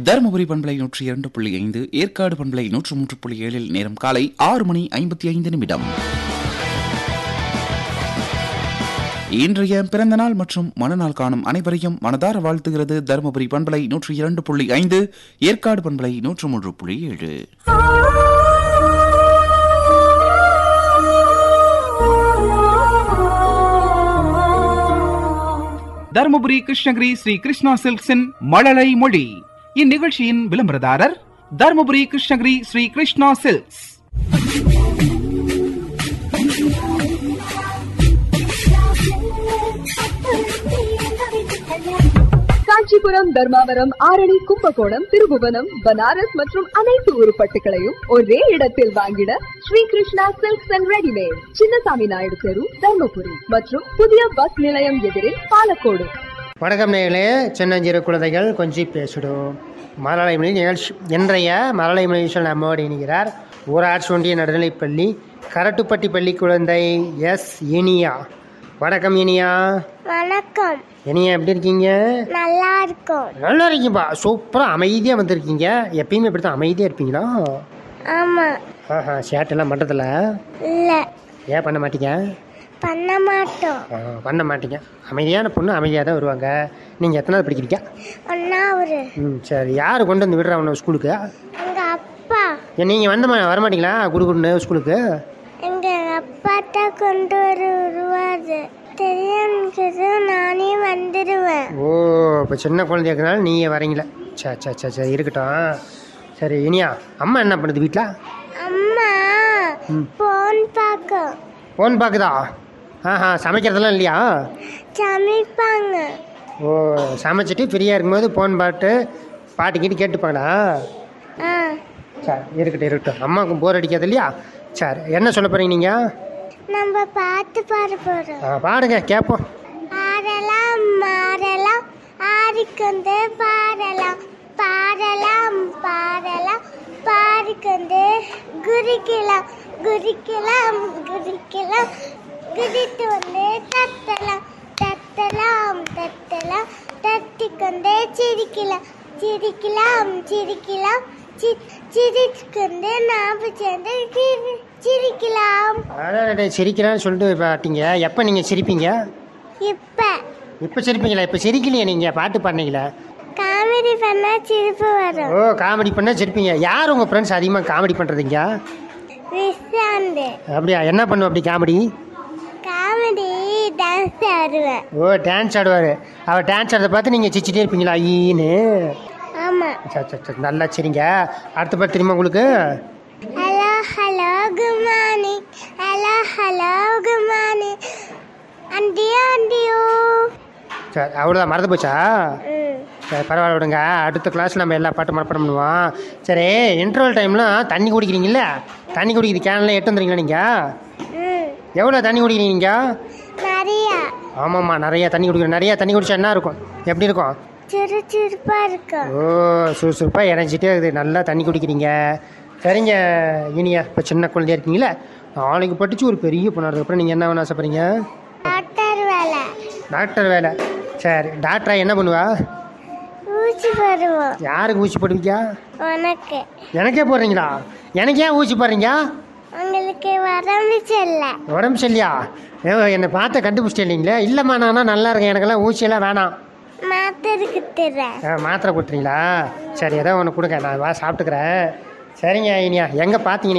தருமபுரி பண்பலை நூற்றி இரண்டு புள்ளி ஐந்து ஏற்காடு பண்பலை நூற்று மூன்று புள்ளி ஏழில் நேரம் காலை ஆறு மணி ஐம்பத்தி ஐந்து நிமிடம் இன்றைய பிறந்தநாள் மற்றும் மனநாள் காணும் அனைவரையும் மனதார வாழ்த்துகிறது தருமபுரி பண்பலை நூற்றி இரண்டு புள்ளி ஐந்து ஏற்காடு பண்பலை நூற்று மூன்று புள்ளி ஏழு தருமபுரி கிருஷ்ணகிரி ஸ்ரீ கிருஷ்ணா சில்க்ஸின் மழலை மொழி இந்நிகழ்ச்சியின் விளம்பரதாரர் தருமபுரி கிருஷ்ணகிரி ஸ்ரீ கிருஷ்ணா சில்க்ஸ் காஞ்சிபுரம் தர்மாவரம் ஆரணி கும்பகோணம் திருபுவனம் பனாரஸ் மற்றும் அனைத்து உருப்பட்டுகளையும் ஒரே இடத்தில் வாங்கிட Sri Krishna silks and readymade Chinnasamy Naidu தெரு தர்மபுரி மற்றும் புதிய பஸ் நிலையம் எதிரில் பாலக்கோடு வணக்கம் நேர்களே சின்னஞ்சிறு குழந்தைகள் கொஞ்சம் பேசிடும் மலலை மொழி நிகழ்ச்சி இன்றைய மலலை மொழி நிகழ்ச்சியில் நம்மோடு இணைகிறார் ஊராட்சி ஒன்றிய நடுநிலைப்பள்ளி கரட்டுப்பட்டி பள்ளி குழந்தை எஸ் இனியா வணக்கம் இனியா வணக்கம் இனியா எப்படி இருக்கீங்க நல்லா இருக்கும் நல்லா இருக்கீங்கப்பா சூப்பராக அமைதியாக வந்திருக்கீங்க எப்பயுமே இப்படி தான் அமைதியாக இருப்பீங்களா ஆமா ஆஹா சேட்டெல்லாம் பண்ணுறதில்ல இல்ல ஏன் பண்ண மாட்டீங்க பண்ண மாட்டோம் ஆ, பண்ண மாட்டீங்க அமைதியான பொண்ணு அமைதியாக தான் வருவாங்க நீங்கள் எத்தனாவது படிக்கிறீங்க ஒன்னாவது ம் சரி யார் கொண்டு வந்து விடுறா உன்னை ஸ்கூலுக்கு எங்க அப்பா ஏன் நீங்கள் வந்த வரமாட்டீங்களா குடுகுடுன்னு ஸ்கூலுக்கு எங்க அப்பா தான் கொண்டு வர வருவாரு தெரியாது நானே வந்துடுவேன் ஓ இப்போ சின்ன குழந்தையா இருக்கனால நீங்கள் வரீங்களே சே சே சே சரி இருக்கட்டும் சரி இனியா அம்மா என்ன பண்ணுது வீட்டில் அம்மா ம். போன் பார்க்க ஃபோன் பார்க்குதா ஆஹா சமைக்கிறதெல்லாம் இல்லையா சமைப்பாங்க ஓ சமைச்சிட்டு ஃப்ரீயாக இருக்கும்போது ஃபோன் பாட்டு பாட்டு கீட்டு கேட்டுப்பாங்களா ஆ சரி இருக்கட்டும் இருக்கட்டும் அம்மாவுக்கும் போர் அடிக்காது இல்லையா சரி என்ன சொல்ல போகிறீங்க நீங்கள் நம்ம பாட்டு பாட போறோம் ஆ, பாடுங்க கேட்போம் ஆடலாம் மாறலாம் ஆடிக்கொண்டு பாடலாம் பாடலாம் பாடலாம் பாடிக்கொண்டு குதிக்கலாம் குதிக்கலாம் குதிக்கலாம் குதித்து வந்து தட்டலாம் தட்டலாம் தட்டலாம் தட்டிக்கொண்டே சிரிக்கலாம் சிரிக்கலாம் சிரிக்கலாம் சி- சிரித்துக்கொண்டு நாம் சேர்ந்து சிரி- சிரிக்கலாம் அடடே சிரிக்கிறான்னு சொல்லிட்டு பாட்டீங்க எப்போ நீங்கள் சிரிப்பீங்க இப்ப இப்போ சிரிப்பீங்களா இப்போ சிரிக்கலையே நீங்கள் பாட்டு பாடினீங்களா காமெடி பண்ணா சிரிப்பு வரும் ஓ காமெடி பண்ணால் சிரிப்பீங்க யார் உங்கள் ஃப்ரெண்ட்ஸ் அதிகமாக காமெடி பண்ணுறதுங்க விசாந்து அப்படியா என்ன பண்ணுவோம் அப்படி காமெடி காமெடி டான்ஸ் ஆடுவேன் ஓ டான்ஸ் ஆடுவார் அவர் டான்ஸ் ஆடுறத பார்த்து நீங்கள் சிரிச்சிட்டே இருப்பீங்களா ஈன்னு ஆமா சரி சரி சரி நல்லா சரிங்க அடுத்த பாட்டு தெரியுமா உங்களுக்கு hello hello good morning hello hello good morning அண்டியோ அண்டியோ சரி அவ்வளோதான் மறந்து போச்சா ம் சரி பரவாயில்ல விடுங்க அடுத்த கிளாஸ் நம்ம எல்லா பாட்டும் மனப்பாடம் பண்ணுவோம் சரி இன்டர்வல் டைம்லாம் தண்ணி குடிக்கிறீங்கல்ல தண்ணி குடிக்கிற கேன்லாம் எட்டு வந்துறீங்களா நீங்கள் ம் எவ்வளோ தண்ணி குடிக்கிறீங்க நீங்கள் நிறையா ஆமாம்மா நிறைய தண்ணி குடிக்கிறோம் நிறைய தண்ணி குடிச்சா என்ன இருக்கும் எப்படி இருக்கும் சுறுசுறுப்பா இருக்கும் ஓ சுறுசுறுப்பாக இறஞ்சிட்டே இருக்குது நல்லா தண்ணி குடிக்கிறீங்க சரிங்க இனியா இப்போ சின்ன குழந்தையா இருக்கீங்களே நாளைக்கு படித்து ஒரு பெரிய பொண்ணு அதுக்கப்புறம் நீங்கள் என்ன வேணும் ஆசைப்படுறீங்க டாக்டர் வேலை டாக்டர் வேலை சரி டாக்டரா என்ன பண்ணுவா ஊசி போடுவோம் யாருக்கு ஊசி போடுவீங்க உனக்கு எனக்கே போடுறீங்களா எனக்கு ஏன் ஊசி போடுறீங்க உங்களுக்கு உடம்பு செல்ல உடம்பு சரியா ஏ என்னை பார்த்த கண்டுபிடிச்சிட்டு இல்லைங்களே இல்லைம்மா நானா நல்லா இருக்கேன் எனக்கெல்லாம் ஊசியெல்லாம் வேணாம் மாத்திருக்கு தரேன் ஆ, மாத்திரை கொடுத்துறீங்களா சரி ஏதோ ஒன்று கொடுங்க நான் வா சாப்பிட்டுக்கிறேன் சரிங்க இனியா எங்கே பார்த்தீங்க